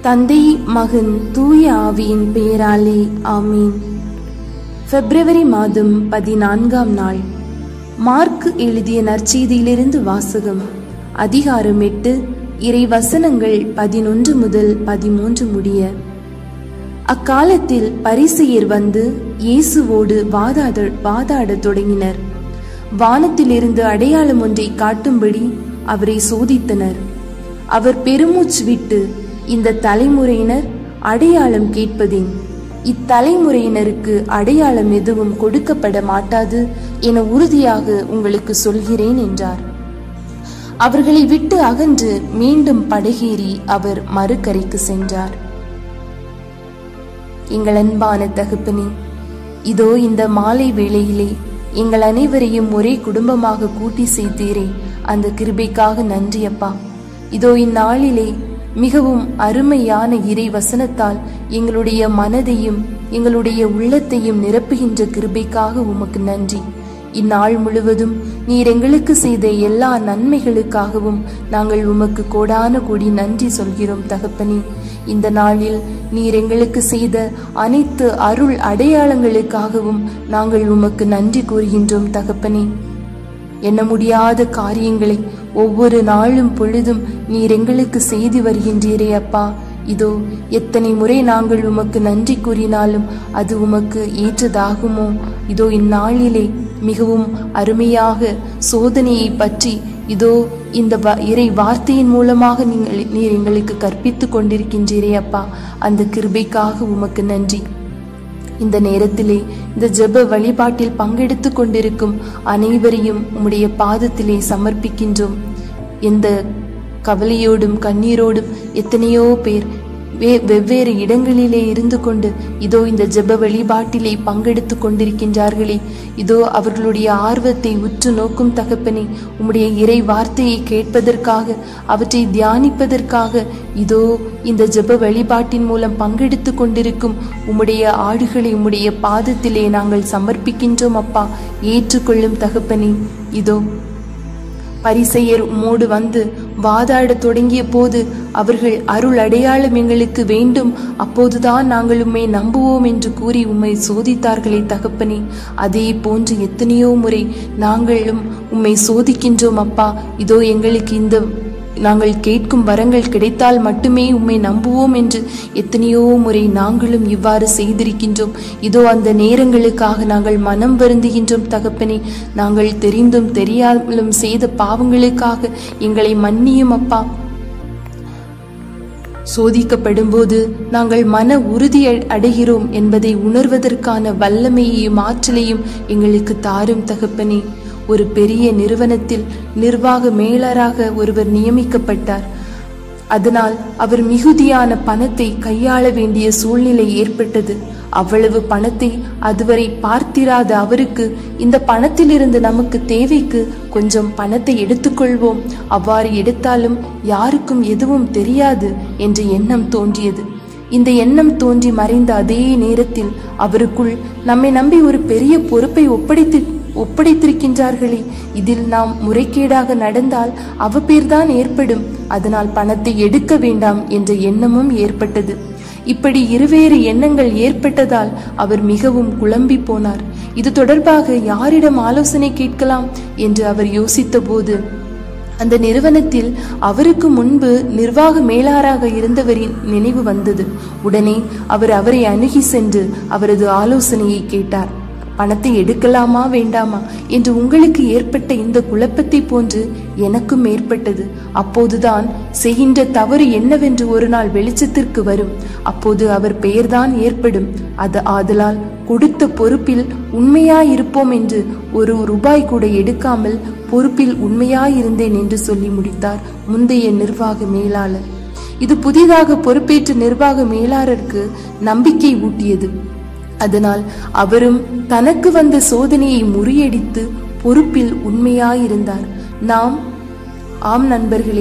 தந்தை மகன் தூய ஆவியின் பெயராலே ஆமீன் பிப்ரவரி மாதம் பதினான்காம் நாள் மார்க் எழுதிய நற்செய்தியிலிருந்து வாசகம் அதிகாரம் எட்டு இறை வசனங்கள் பதினொன்று முதல் பதிமூன்று முடிய அக்காலத்தில் பரிசெயர் வந்து இயேசுவோடு வாதாட வாதாடத் தொடங்கினர் வானத்திலிருந்து அடையாளம் ஒன்றை காட்டும்படி அவரை சோதித்தனர் அவர் பெருமூச்சு விட்டு இந்த தலைமுறையினர் அடையாளம் கேட்பதேன் இத்தலைமுறையினருக்கு அடையாளம் எதுவும் கொடுக்கப்பட மாட்டாது என உறுதியாக உங்களுக்கு சொல்கிறேன் என்றார் அவர்களை விட்டு அகன்று மீண்டும் படகேறி அவர் மறுகரைக்கு சென்றார் எங்கள் அன்பான தகப்பனே இதோ இந்த மாலை வேளையிலே எங்கள் அனைவரையும் ஒரே குடும்பமாக கூட்டி சேர்த்தீரே அந்த கிருபைக்காக நன்றி அப்பா இதோ இந்நாளிலே மிகவும் அருமையான இறை வசனத்தால் எங்களுடைய மனதையும் எங்களுடைய உள்ளத்தையும் நிரப்புகின்ற கிருபைக்காக உமக்கு நன்றி இந்நாள் முழுவதும் நீர் எங்களுக்கு செய்த எல்லா நன்மைகளுக்காகவும் நாங்கள் உமக்கு கோடான கோடி நன்றி சொல்கிறோம் தகப்பனே இந்த நாளில் நீர் எங்களுக்கு செய்த அனைத்து அருள் அடையாளங்களுக்காகவும் நாங்கள் உமக்கு நன்றி கூறுகின்றோம் தகப்பனே எண்ண முடியாத காரியங்களை ஒவ்வொரு நாளும் பொழுதும் நீர் எங்களுக்கு செய்து வருகின்றீரே அப்பா இதோ எத்தனை முறை நாங்கள் உமக்கு நன்றி கூறினாலும் அது உமக்கு ஏற்றதாகுமோ இதோ இந்நாளிலே மிகவும் அருமையாக சோதனையை பற்றி இதோ இந்த இறை வார்த்தையின் மூலமாக நீங்கள் நீர் எங்களுக்கு கற்பித்து கொண்டிருக்கின்றீரே அப்பா அந்த கிருபைக்காக உமக்கு நன்றி இந்த நேரத்திலே இந்த ஜெப வழிபாட்டில் பங்கெடுத்து கொண்டிருக்கும் அனைவரையும் உம்முடைய பாதத்திலே சமர்ப்பிக்கின்றோம் எந்த கவலையோடும் கண்ணீரோடும் எத்தனையோ பேர் வே வெவ்வேறு இடங்களிலே இருந்து கொண்டு இதோ இந்த ஜெப வழிபாட்டிலே பங்கெடுத்து கொண்டிருக்கின்றார்களே இதோ அவர்களுடைய ஆர்வத்தை உற்று நோக்கும் தகப்பனே உம்முடைய இறை வார்த்தையை கேட்பதற்காக அவற்றை தியானிப்பதற்காக இதோ இந்த ஜெப வழிபாட்டின் மூலம் பங்கெடுத்து கொண்டிருக்கும் உம்முடைய ஆடுகளை உம்முடைய பாதத்திலே நாங்கள் சமர்ப்பிக்கின்றோம் அப்பா ஏற்றுக்கொள்ளும் தகப்பனே இதோ பரிசெயர் உம்மோடு வந்து வாதாடத் தொடங்கிய போது அவர்கள் அருள் அடையாளம் எங்களுக்கு வேண்டும் அப்போதுதான் நாங்கள் உம்மை நம்புவோம் என்று கூறி உம்மை சோதித்தார்களே தகப்பனே அதே போன்று எத்தனையோ முறை நாங்களும் உம்மை சோதிக்கின்றோம் அப்பா இதோ எங்களுக்கு இந்த நாங்கள் கேட்கும் வரங்கள் கிடைத்தால் மட்டுமே உம்மை நம்புவோம் என்று எத்தனையோ முறை நாங்களும் இவ்வாறு செய்திருக்கின்றோம் இதோ அந்த நேரங்களுக்காக நாங்கள் மனம் வருந்துகின்றோம் தகப்பனே நாங்கள் தெரிந்தும் தெரியாமலும் செய்த பாவங்களுக்காக எங்களை மன்னியும் அப்பா சோதிக்கப்படும்போது நாங்கள் மன உறுதி அடைகிறோம் என்பதை உணர்வதற்கான வல்லமையையும் ஆற்றலையும் எங்களுக்கு தாரும் தகப்பனே ஒரு பெரிய நிறுவனத்தில் நிர்வாக மேலராக ஒருவர் நியமிக்கப்பட்டார் அதனால் அவர் மிகுதியான பணத்தை கையாள வேண்டிய சூழ்நிலை ஏற்பட்டது அவ்வளவு பணத்தை அதுவரை பார்த்திராத அவருக்கு இந்த பணத்திலிருந்து நமக்கு தேவைக்கு கொஞ்சம் பணத்தை எடுத்துக்கொள்வோம் அவ்வாறு எடுத்தாலும் யாருக்கும் எதுவும் தெரியாது என்ற எண்ணம் தோன்றியது இந்த எண்ணம் தோன்றி மறைந்த அதே நேரத்தில் அவருக்குள் நம்மை நம்பி ஒரு பெரிய பொறுப்பை ஒப்படைத்து ஒப்படைத்திருக்கின்றார்களே இதில் நாம் முறைகேடாக நடந்தால் அவப்பேர்தான் ஏற்படும் அதனால் பணத்தை எடுக்க வேண்டாம் என்ற எண்ணமும் ஏற்பட்டது இப்படி இருவேறு எண்ணங்கள் ஏற்பட்டதால் அவர் மிகவும் குழம்பி போனார் இது தொடர்பாக யாரிடம் ஆலோசனை கேட்கலாம் என்று அவர் யோசித்த போது அந்த நிறுவனத்தில் அவருக்கு முன்பு நிர்வாக மேலாராக இருந்தவரின் நினைவு வந்தது உடனே அவர் அவரை அணுகி சென்று அவரது ஆலோசனையை கேட்டார் பணத்தை எடுக்கலாமா வேண்டாமா என்று உங்களுக்கு ஏற்பட்ட இந்த குழப்பத்தை போன்று எனக்கும் ஏற்பட்டது அப்போதுதான் செய்கின்ற தவறு என்னவென்று ஒரு நாள் வெளிச்சத்திற்கு வரும் அப்போது அவர் பெயர்தான் ஏற்படும் அது ஆதலால் கொடுத்த பொறுப்பில் உண்மையாயிருப்போம் என்று ஒரு ரூபாய் கூட எடுக்காமல் பொறுப்பில் உண்மையாயிருந்தேன் என்று சொல்லி முடித்தார் முந்தைய நிர்வாக மேலாளர் இது புதிதாக பொறுப்பேற்ற நிர்வாக மேலாளருக்கு நம்பிக்கை ஊட்டியது அதனால் அவரும் தனக்கு வந்த சோதனையை முறியடித்து பொறுப்பில் உண்மையாயிருந்தார் நாம் ஆம் நண்பர்களே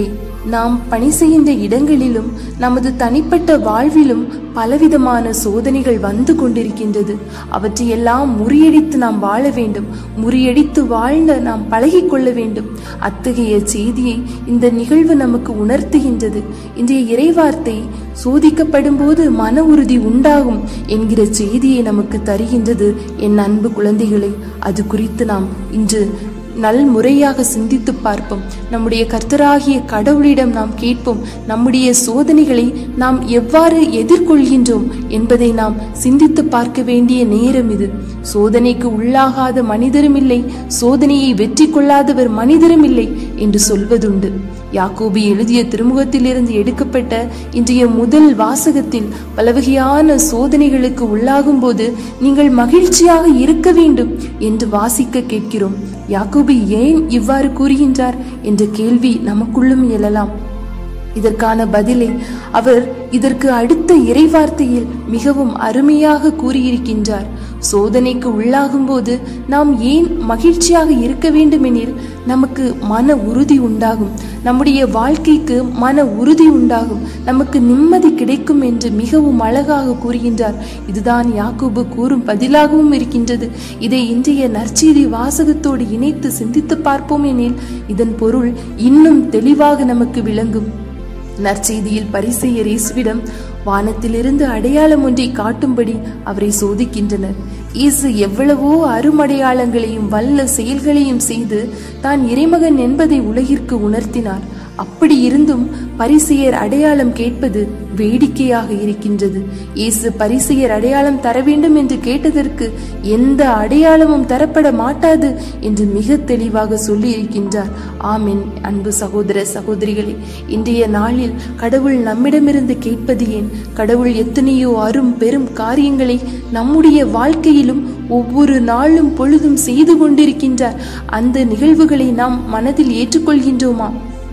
நாம் பணி செய்கின்ற இடங்களிலும் நமது தனிப்பட்ட வாழ்விலும் பலவிதமான சோதனைகள் வந்து கொண்டிருக்கின்றது அவற்றையெல்லாம் முறியடித்து நாம் வாழ வேண்டும் முறியடித்து வாழ்ந்த நாம் பழகிக் கொள்ள வேண்டும் அத்தகைய செய்தியை இந்த நிகழ்வு நமக்கு உணர்த்துகின்றது இன்றைய இறைவார்த்தை சோதிக்கப்படும் போது மன உறுதி உண்டாகும் என்கிற செய்தியை நமக்கு தருகின்றது என் அன்பு குழந்தைகளை அது குறித்து நாம் இன்று நல் முறையாக சிந்தித்து பார்ப்போம் நம்முடைய கர்த்தராகிய கடவுளிடம் நாம் கேட்போம் நம்முடைய சோதனைகளை நாம் எவ்வாறு எதிர்கொள்கின்றோம் என்பதை நாம் சிந்தித்து பார்க்க வேண்டிய நேரம் இது சோதனைக்கு உள்ளாகாத மனிதரும் இல்லை சோதனையை வெற்றி கொள்ளாதவர் மனிதரும் இல்லை என்று சொல்வதுண்டு யாக்கோபி எழுதிய திருமுகத்திலிருந்து எடுக்கப்பட்ட இன்றைய முதல் வாசகத்தில் பலவகையான சோதனைகளுக்கு உள்ளாகும் போது நீங்கள் மகிழ்ச்சியாக இருக்க வேண்டும் என்று வாசிக்க கேட்கிறோம் யாக்கோபி ஏன் இவ்வாறு கூறுகின்றார் என்ற கேள்வி நமக்குள்ளும் எழலாம் இதற்கான பதிலை அவர் இதற்கு அடுத்த இறைவார்த்தையில் மிகவும் அருமையாக கூறியிருக்கின்றார் சோதனைக்கு உள்ளாகும் போது நாம் ஏன் மகிழ்ச்சியாக இருக்க வேண்டுமெனில் நமக்கு மன உறுதி உண்டாகும் நம்முடைய வாழ்க்கைக்கு மன உறுதி உண்டாகும் நமக்கு நிம்மதி கிடைக்கும் என்று மிகவும் அழகாக கூறுகின்றார் இதுதான் யாக்கோபு கூறும் பதிலாகவும் இருக்கின்றது இதை இன்றைய நற்செய்தி வாசகத்தோடு இணைத்து சிந்தித்து பார்ப்போம் எனில் இதன் பொருள் இன்னும் தெளிவாக நமக்கு விளங்கும் நற்செய்தியில் பரிசெயர் இயேசுவிடம் வானத்திலிருந்து அடையாளம் ஒன்றை காட்டும்படி அவரை சோதிக்கின்றனர் இயேசு எவ்வளவோ அருமடையாளங்களையும் வல்ல செயல்களையும் செய்து தான் இறைமகன் என்பதை உலகிற்கு உணர்த்தினார் அப்படி இருந்தும் பரிசெயர் அடையாளம் கேட்பது வேடிக்கையாக இருக்கின்றது இயேசு பரிசெயர் அடையாளம் தர வேண்டும் என்று கேட்டதற்கு எந்த அடையாளமும் தரப்பட மாட்டாது என்று மிக தெளிவாக சொல்லி இருக்கின்றார் ஆமென் அன்பு சகோதர சகோதரிகளே இன்றைய நாளில் கடவுள் நம்மிடமிருந்து கேட்பது ஏன் கடவுள் எத்தனையோ அரும் பெரும் காரியங்களை நம்முடைய வாழ்க்கையிலும் ஒவ்வொரு நாளும் பொழுதும் செய்து கொண்டிருக்கின்றார் அந்த நிகழ்வுகளை நாம் மனதில் ஏற்றுக்கொள்கின்றோமா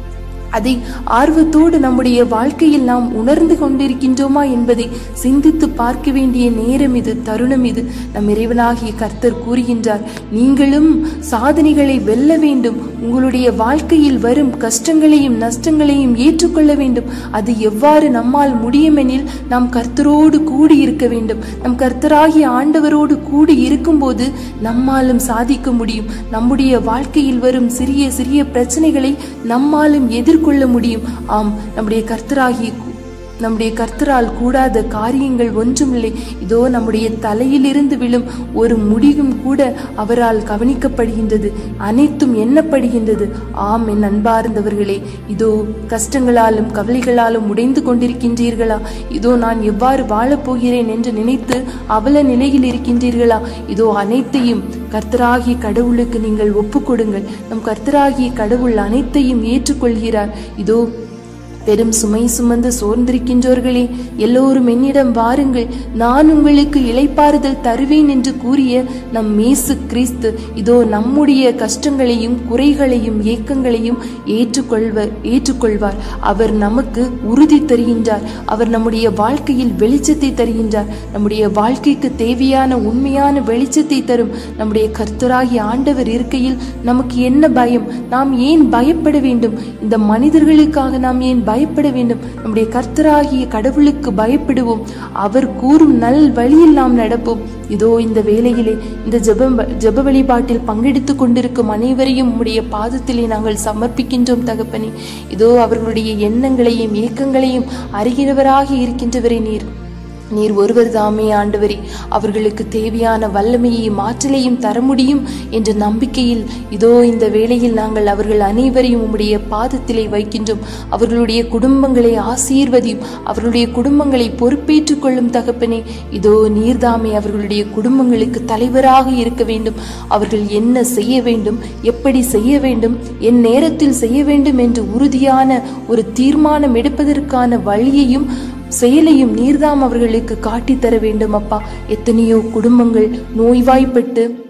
அதை ஆர்வத்தோடு நம்முடைய வாழ்க்கையில் நாம் உணர்ந்து கொண்டிருக்கின்றோமா என்பதை சிந்தித்து பார்க்க வேண்டிய நேரம் இது தருணம் இது நம் இறைவனாகிய கர்த்தர் கூறுகின்றார் நீங்களும் சாதனைகளை வெல்ல வேண்டும் உங்களுடைய வாழ்க்கையில் வரும் கஷ்டங்களையும் நஷ்டங்களையும் ஏற்றுக்கொள்ள வேண்டும் அது எவ்வாறு நம்மால் முடியுமெனில் நாம் கர்த்தரோடு கூடி இருக்க வேண்டும் நம் கர்த்தராகிய ஆண்டவரோடு கூடி இருக்கும்போது நம்மாலும் சாதிக்க முடியும் நம்முடைய வாழ்க்கையில் வரும் சிறிய சிறிய பிரச்சனைகளை நம்மாலும் எதிர் எதிர்கொள்ள முடியும் ஆம் நம்முடைய கர்த்தராகிய நம்முடைய கர்த்தரால் கூடாத காரியங்கள் ஒன்றுமில்லை இதோ நம்முடைய தலையிலிருந்து விழும் ஒரு முடிவும் கூட அவரால் கவனிக்கப்படுகின்றது அனைத்தும் எண்ணப்படுகின்றது ஆம் என் அன்பார்ந்தவர்களே இதோ கஷ்டங்களாலும் கவலைகளாலும் உடைந்து கொண்டிருக்கின்றீர்களா இதோ நான் எவ்வாறு வாழப் போகிறேன் என்று நினைத்து அவல நிலையில் இருக்கின்றீர்களா இதோ அனைத்தையும் கர்த்தராகிய கடவுளுக்கு நீங்கள் ஒப்புக்கொடுங்கள் நம் கர்த்தராகிய கடவுள் அனைத்தையும் ஏற்றுக்கொள்கிறார் இதோ பெரும் சுமை சுமந்து சோர்ந்திருக்கின்றோர்களே எல்லோரும் என்னிடம் வாருங்கள் நான் உங்களுக்கு இளைப்பாறுதல் தருவேன் என்று கூறிய நம் மேசு கிறிஸ்து இதோ நம்முடைய கஷ்டங்களையும் குறைகளையும் ஏக்கங்களையும் ஏற்றுக்கொள்வர் ஏற்றுக்கொள்வார் அவர் நமக்கு உறுதி தருகின்றார் அவர் நம்முடைய வாழ்க்கையில் வெளிச்சத்தை தருகின்றார் நம்முடைய வாழ்க்கைக்கு தேவையான உண்மையான வெளிச்சத்தை தரும் நம்முடைய கர்த்தராகிய ஆண்டவர் இருக்கையில் நமக்கு என்ன பயம் நாம் ஏன் பயப்பட வேண்டும் இந்த மனிதர்களுக்காக நாம் ஏன் பயப்பட வேண்டும் நம்முடைய கர்த்தராகிய கடவுளுக்கு பயப்படுவோம் அவர் கூறும் நல் வழியில் நாம் நடப்போம் இதோ இந்த வேளையிலே இந்த ஜெப ஜெப வழிபாட்டில் பங்கெடுத்துக் கொண்டிருக்கும் அனைவரையும் உடைய பாதத்திலே நாங்கள் சமர்ப்பிக்கின்றோம் தகப்பனே இதோ அவர்களுடைய எண்ணங்களையும் ஏக்கங்களையும் அறிகிறவராக இருக்கின்றவரே நீர் நீர் ஒருவர் தாமே ஆண்டவரே அவர்களுக்கு தேவையான வல்லமையையும் ஆற்றலையும் தர முடியும் என்ற நம்பிக்கையில் இதோ இந்த வேளையில் நாங்கள் அவர்கள் அனைவரையும் உம்முடைய பாதத்திலே வைக்கின்றோம் அவர்களுடைய குடும்பங்களை ஆசீர்வதியும் அவர்களுடைய குடும்பங்களை பொறுப்பேற்றுக் கொள்ளும் தகப்பனே இதோ நீர்தாமே அவர்களுடைய குடும்பங்களுக்கு தலைவராக இருக்க வேண்டும் அவர்கள் என்ன செய்ய வேண்டும் எப்படி செய்ய வேண்டும் என் நேரத்தில் செய்ய வேண்டும் என்று உறுதியான ஒரு தீர்மானம் எடுப்பதற்கான வழியையும் செயலையும் நீர்தாம் அவர்களுக்கு காட்டித்தர வேண்டும் அப்பா எத்தனையோ குடும்பங்கள் நோய்வாய்ப்பட்டு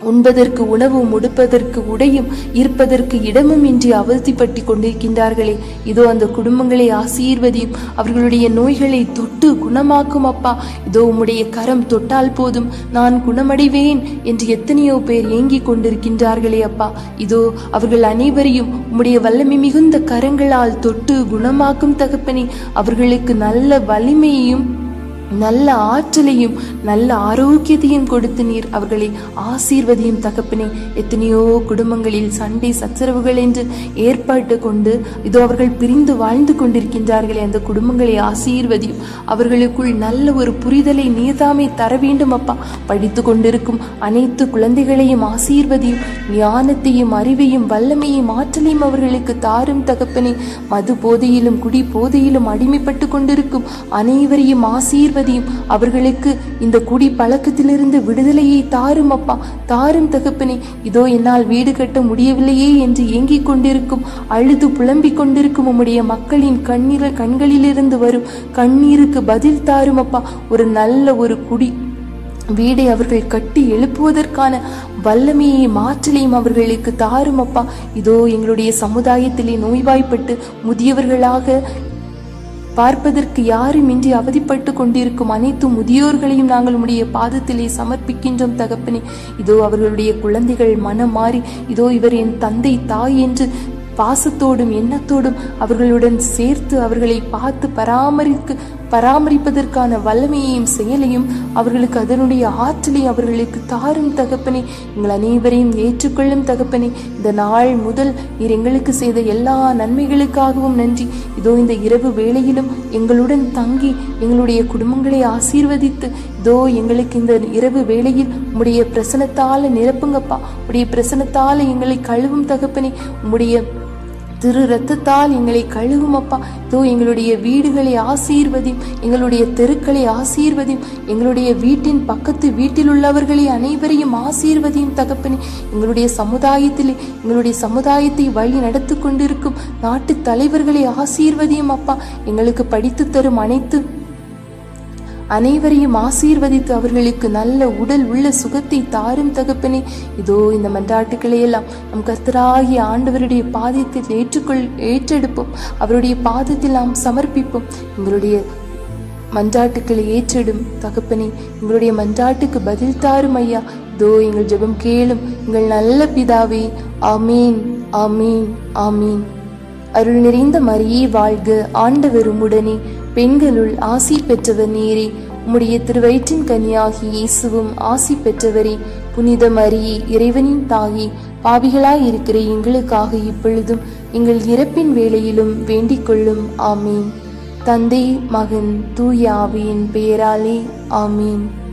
உண்பதற்கு உணவும் உடுப்பதற்கு உடையும் இருப்பதற்கு இடமும் இன்றி அவதிப்பட்டு கொண்டிருக்கின்றார்களே இதோ அந்த குடும்பங்களை ஆசீர்வதியும் அவர்களுடைய நோய்களை தொட்டு குணமாக்கும் அப்பா இதோ உம்முடைய கரம் தொட்டால் போதும் நான் குணமடைவேன் என்று எத்தனையோ பேர் ஏங்கிக் கொண்டிருக்கின்றார்களே அப்பா இதோ அவர்கள் அனைவரையும் உம்முடைய வல்லமை மிகுந்த கரங்களால் தொட்டு குணமாக்கும் தகப்பனே அவர்களுக்கு நல்ல வலிமையையும் நல்ல ஆற்றலையும் நல்ல ஆரோக்கியத்தையும் கொடுத்து நீர் அவர்களை ஆசீர்வதியும் தகப்பனே எத்தனையோ குடும்பங்களில் சண்டை சச்சரவுகள் என்று ஏற்பாட்டு கொண்டு இதோ அவர்கள் பிரிந்து வாழ்ந்து கொண்டிருக்கின்றார்களே அந்த குடும்பங்களை ஆசீர்வதியும் அவர்களுக்குள் நல்ல ஒரு புரிதலை நீர்தாமே தர வேண்டும் அப்பா படித்து கொண்டிருக்கும் அனைத்து குழந்தைகளையும் ஆசீர்வதியும் ஞானத்தையும் அறிவையும் வல்லமையும் ஆற்றலையும் அவர்களுக்கு தாரும் தகப்பனே மது போதையிலும் குடி போதையிலும் அடிமைப்பட்டு கொண்டிருக்கும் அனைவரையும் ஆசீர்வதியும் அவர்களுக்கு இந்த குடி பழக்கத்திலிருந்து விடுதலையை தாரும் அப்பா தாரும் தகப்பனே இதோ என்னால் வீடு கட்ட முடியவில்லையே என்று ஏங்கிக் கொண்டிருக்கும் அழுது புலம்பிக் கொண்டிருக்கும் உம்முடைய மக்களின் கண்ணீர கண்களிலிருந்து வரும் கண்ணீருக்கு பதில் தாரும் அப்பா ஒரு நல்ல ஒரு குடி வீடை அவர்கள் கட்டி எழுப்புவதற்கான வல்லமையை மாற்றலையும் அவர்களுக்கு தாரும் அப்பா இதோ எங்களுடைய சமுதாயத்திலே நோய்வாய்ப்பட்டு முதியவர்களாக பார்ப்பதற்கு யாருமின்றி அவதிப்பட்டு கொண்டிருக்கும் அனைத்து முதியோர்களையும் நாங்கள் உடைய பாதத்திலே சமர்ப்பிக்கின்றோம் தகப்பனே இதோ அவர்களுடைய குழந்தைகள் மனம் மாறி இதோ இவர் என் தந்தை தாய் என்று பாசத்தோடும் எண்ணத்தோடும் அவர்களுடன் சேர்த்து அவர்களை பார்த்து பராமரிக்க பராமரிப்பதற்கான வல்லமையையும் செயலையும் அவர்களுக்கு அதனுடைய ஆற்றலையும் அவர்களுக்கு தாரும் தகப்பனே எங்கள் அனைவரையும் ஏற்றுக்கொள்ளும் தகப்பனே இந்த நாள் முதல் நீர் எங்களுக்கு செய்த எல்லா நன்மைகளுக்காகவும் நன்றி இதோ இந்த இரவு வேளையிலும் எங்களுடன் தங்கி எங்களுடைய குடும்பங்களை ஆசீர்வதித்து இதோ எங்களுக்கு இந்த இரவு வேளையில் உம்முடைய பிரசனத்தால நிரப்புங்கப்பா உடைய பிரசனத்தால எங்களை கழுவும் தகப்பனே உம்முடைய திரு ரத்தத்தால் எங்களை கழுவும் அப்பா இதோ எங்களுடைய வீடுகளை ஆசீர்வதியும் எங்களுடைய தெருக்களை ஆசீர்வதியும் எங்களுடைய வீட்டின் பக்கத்து வீட்டில் உள்ளவர்களை அனைவரையும் ஆசீர்வதியும் தகப்பனே எங்களுடைய சமுதாயத்திலே எங்களுடைய சமுதாயத்தை வழி நடத்தி கொண்டிருக்கும் நாட்டு தலைவர்களை ஆசீர்வதியும் அப்பா எங்களுக்கு படித்து தரும் அனைத்து அனைவரையும் ஆசீர்வதித்து அவர்களுக்கு நல்ல உடல் உள்ள சுகத்தை தாரும் தகப்பனே இதோ இந்த மன்றாட்டுக்களை எல்லாம் நம் கர்த்தராகிய ஆண்டவருடைய பாதத்தில் ஏற்றுக்கொள் ஏற்றெடுப்போம் அவருடைய பாதத்தில் நாம் சமர்ப்பிப்போம் எங்களுடைய மன்றாட்டுக்களை ஏற்றிடும் தகப்பனே எங்களுடைய மன்றாட்டுக்கு பதில் தாரும் ஐயா இதோ எங்கள் ஜெபம் கேளும் எங்கள் நல்ல பிதாவே ஆமீன் ஆமீன் ஆமீன் அருள் நிறைந்த மரியே வாழ்க ஆண்டவர் உம்முடனே பெண்களுள் ஆசி பெற்றவர் நீரே உம்முடைய திருவயிற்றின் கன்னியாகி இயேசுவும் ஆசி பெற்றவரே புனித மரியே இறைவனின் தாயே பாவிகளாய் இருக்கிற எங்களுக்காக இப்பொழுதும் எங்கள் இறப்பின் வேளையிலும் வேண்டிக் கொள்ளும் ஆமீன் தந்தை மகன் தூய ஆவியின் பெயராலே ஆமீன்